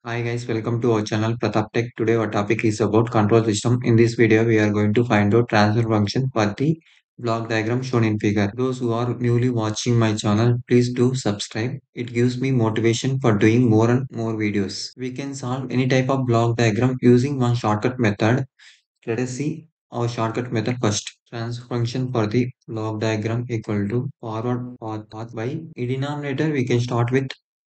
Hi guys, welcome to our channel Pratap Tech. Today our topic is about control system. In this video, we are going to find out transfer function for the block diagram shown in figure. Those who are newly watching my channel, please do subscribe. It gives me motivation for doing more and more videos. We can solve any type of block diagram using one shortcut method. Let us see our shortcut method first. Transfer function for the block diagram equal to forward path, path by in denominator we can start with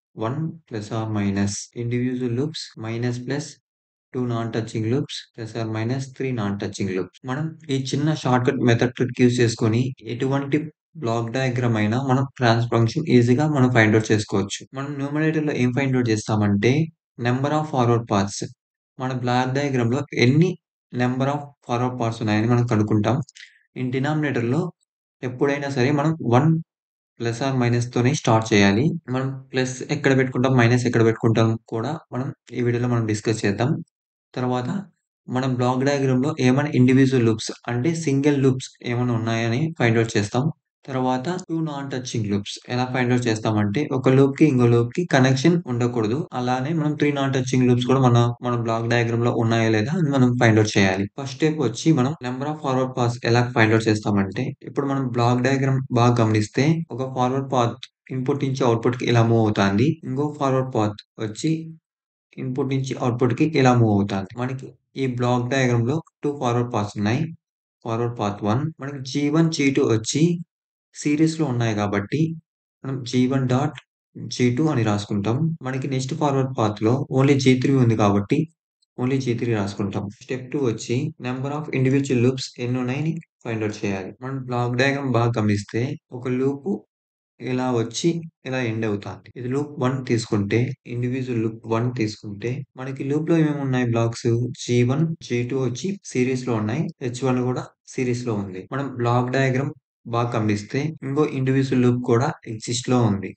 1 plus or minus individual loops minus plus two non touching loops plus or minus three non touching loops మనం ఈ చిన్న shortcut method trick use చేసుకొని ఎటువంటి block diagram అయినా మనం ట్రాన్స్ function ఈజీగా మనం find out చేసుకోవచ్చు మనం న్యూమరేటర్ లో ఏం ఫైండ్ అవుట్ చేస్తామంటే నెంబర్ ఆఫ్ ఫార్వర్డ్ పాత్స్ మన బ్లాక్ డయాగ్రామ్ లో ఎన్ని నెంబర్ ఆఫ్ ఫార్వర్డ్ పార్ట్స్ ఉన్నాయని మనం కనుక్కుంటాం ఇన్ డినామినేటర్ లో ఎప్పుడైనా సరే మనం వన్ ప్లస్ ఆర్ మైనస్ తోనే స్టార్ట్ చేయాలి మనం ప్లస్ ఎక్కడ పెట్టుకుంటాం మైనస్ ఎక్కడ పెట్టుకుంటాం కూడా మనం ఈ వీడియోలో మనం డిస్కస్ చేద్దాం తర్వాత మనం బ్లాక్ డయాగ్రామ్ లో ఏమైనా ఇండివిజువల్ లూప్స్ అంటే సింగిల్ లూప్స్ ఏమైనా ఉన్నాయని ఫైండ్ అవుట్ చేస్తాం తర్వాత టూ నాన్ టచింగ్ లూప్స్ ఎలా ఫైండ్ అవుట్ చేస్తామంటే ఒక లూప్ కి ఇంకో లూప్ కి కనెక్షన్ ఉండకూడదు అలానే మనం త్రీ నాన్ టచింగ్ లూప్స్ కూడా మన మన బ్లాక్ డయాగ్రామ్ లో ఉన్నాయా లేదా అని మనం ఫైండ్ అవుట్ చేయాలి ఫస్ట్ స్టెప్ వచ్చి మనం నెంబర్ ఆఫ్ ఫార్వర్డ్ పాస్ ఎలా ఫైండ్ అవుట్ చేస్తామంటే ఇప్పుడు మనం బ్లాక్ డయాగ్రామ్ బాగా గమనిస్తే ఒక ఫార్వర్డ్ పాత్ ఇన్పుట్ నుంచి అవుట్పుట్ కి ఇలా మూవ్ అవుతుంది ఇంకో ఫార్వర్డ్ పాత్ వచ్చి ఇన్పుట్ నుంచి అవుట్పుట్ కి ఇలా మూవ్ అవుతుంది మనకి ఈ బ్లాక్ డయాగ్రామ్ లో టూ ఫార్వర్డ్ పాత్స్ ఉన్నాయి ఫార్వర్డ్ పాత్ వన్ మనకి జీ వన్ జీ టూ వచ్చి సిరీస్ లో ఉన్నాయి కాబట్టి మనం G one dot G two అని రాసుకుంటాం మనకి నెక్స్ట్ ఫార్వర్డ్ పాత్ లో ఓన్లీ జీ త్రీ ఉంది కాబట్టి ఓన్లీ జీ త్రీ రాసుకుంటాం స్టెప్ టూ వచ్చి నెంబర్ ఆఫ్ ఇండివిజువల్ లూప్స్ ఎన్ని ఉన్నాయని ఫైండ్ అవుట్ చేయాలి మనం బ్లాక్ డయాగ్రామ్ బాగా గమనిస్తే ఒక లూప్ ఇలా వచ్చి ఇలా ఎండ్ అవుతుంది ఇది లూప్ వన్ తీసుకుంటే ఇండివిజువల్ లూప్ వన్ తీసుకుంటే మనకి లూప్ లో ఏమేమి ఉన్నాయి blocks G one G two వచ్చి సిరీస్ లో ఉన్నాయి హెచ్ వన్ కూడా సిరీస్ లో ఉంది మనం బ్లాక్ డయాగ్రామ్ బాగా గమనిస్తే ఇంకో ఇండివిజువల్ లూప్ కూడా ఎగ్జిస్ట్ లో ఉంది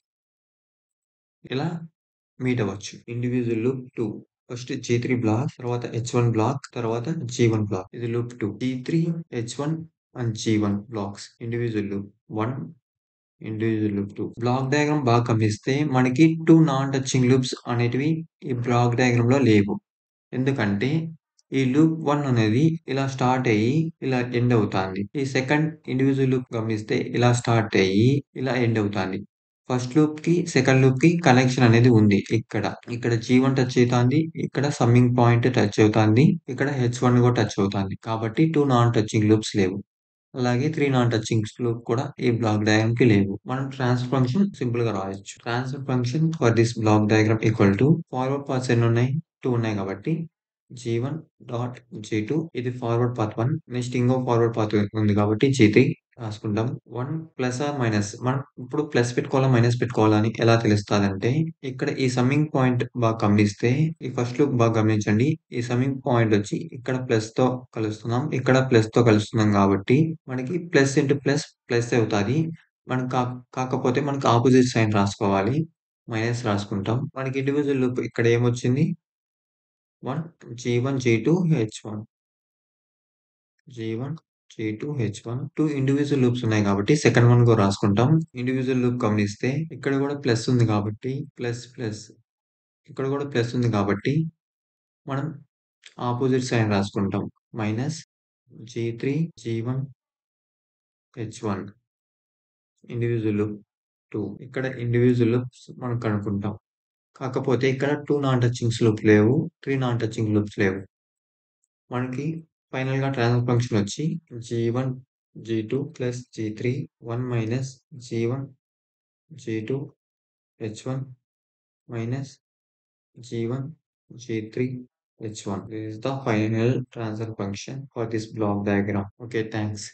ఇలా మీట్ అవ్వచ్చు individual loop two first G three block తర్వాత హెచ్ వన్ బ్లాక్ తర్వాత జీ వన్ బ్లాక్ ఇది loop two G three H one and G one blocks individual loop one individual loop two block diagram బాగా గమనిస్తే మనకి two non touching loops అనేటివి ఈ block diagram లో లేవు ఎందుకంటే ఈ లూప్ వన్ అనేది ఇలా స్టార్ట్ అయ్యి ఇలా ఎండ్ అవుతుంది ఈ సెకండ్ ఇండివిజువల్ లూప్ గమనిస్తే ఇలా స్టార్ట్ అయ్యి ఇలా ఎండ్ అవుతుంది ఫస్ట్ లూప్ కి సెకండ్ లూప్ కి కనెక్షన్ అనేది ఉంది ఇక్కడ ఇక్కడ జీ వన్ టచ్ అవుతుంది ఇక్కడ సమ్మింగ్ పాయింట్ టచ్ అవుతుంది ఇక్కడ హెచ్ వన్ కూడా టచ్ అవుతుంది కాబట్టి టూ నాన్ టచింగ్ లూప్స్ లేవు అలాగే త్రీ నాన్ టచింగ్ లూప్ కూడా ఈ బ్లాక్ డయాగ్రామ్ కి లేవు మనం ట్రాన్స్ఫర్ ఫంక్షన్ సింపుల్ గా రాయొచ్చు transfer function for this block diagram equal to forward paths ఎన్ని ఉన్నాయి టూ ఉన్నాయి కాబట్టి G one dot G two ఇది ఫార్వర్డ్ పాత్ వన్ నెక్స్ట్ ఇంకో ఫార్వర్డ్ పాత్ ఉంది కాబట్టి జీ త్రీ రాసుకుంటాం వన్ ప్లస్ ఆర్ మైనస్ మనం ఇప్పుడు ప్లస్ పెట్టుకోవాలా మైనస్ పెట్టుకోవాలని ఎలా తెలుస్తుంది అంటే ఇక్కడ ఈ సమ్మింగ్ పాయింట్ బాగా గమనిస్తే ఈ ఫస్ట్ లుక్ బాగా గమనించండి ఈ సమ్మింగ్ పాయింట్ వచ్చి ఇక్కడ ప్లస్ తో కలుస్తున్నాం ఇక్కడ ప్లస్ తో కలుస్తున్నాం కాబట్టి మనకి ప్లస్ ఇంటూ ప్లస్ ప్లస్ అవుతుంది మనకు కాకపోతే మనకి ఆపోజిట్ సైన్ రాసుకోవాలి మైనస్ రాసుకుంటాం మనకి ఇండివిజువల్ లుక్ ఇక్కడ ఏమొచ్చింది one G one G two H one G one G two H one two individual loops ఉన్నాయి కాబట్టి సెకండ్ వన్ కూడా రాసుకుంటాం ఇండివిజువల్ లూప్ గమనిస్తే ఇక్కడ కూడా ప్లస్ ఉంది కాబట్టి ప్లస్ ప్లస్ ఇక్కడ కూడా ప్లస్ ఉంది కాబట్టి మనం ఆపోజిట్ సైన్ రాసుకుంటాం minus G three G one H one individual loop two ఇక్కడ ఇండివిజువల్ లూప్స్ మనం కనుక్కుంటాం కాకపోతే ఇక్కడ టూ నాన్ టచింగ్స్ లూప్ లేవు త్రీ నాన్ టచింగ్ లూప్స్ లేవు మనకి ఫైనల్ గా ట్రాన్స్ఫర్ ఫంక్షన్ వచ్చి G one G two plus G three one minus G one G two H one minus G one G three h1 this is the final transfer function for this block diagram okay thanks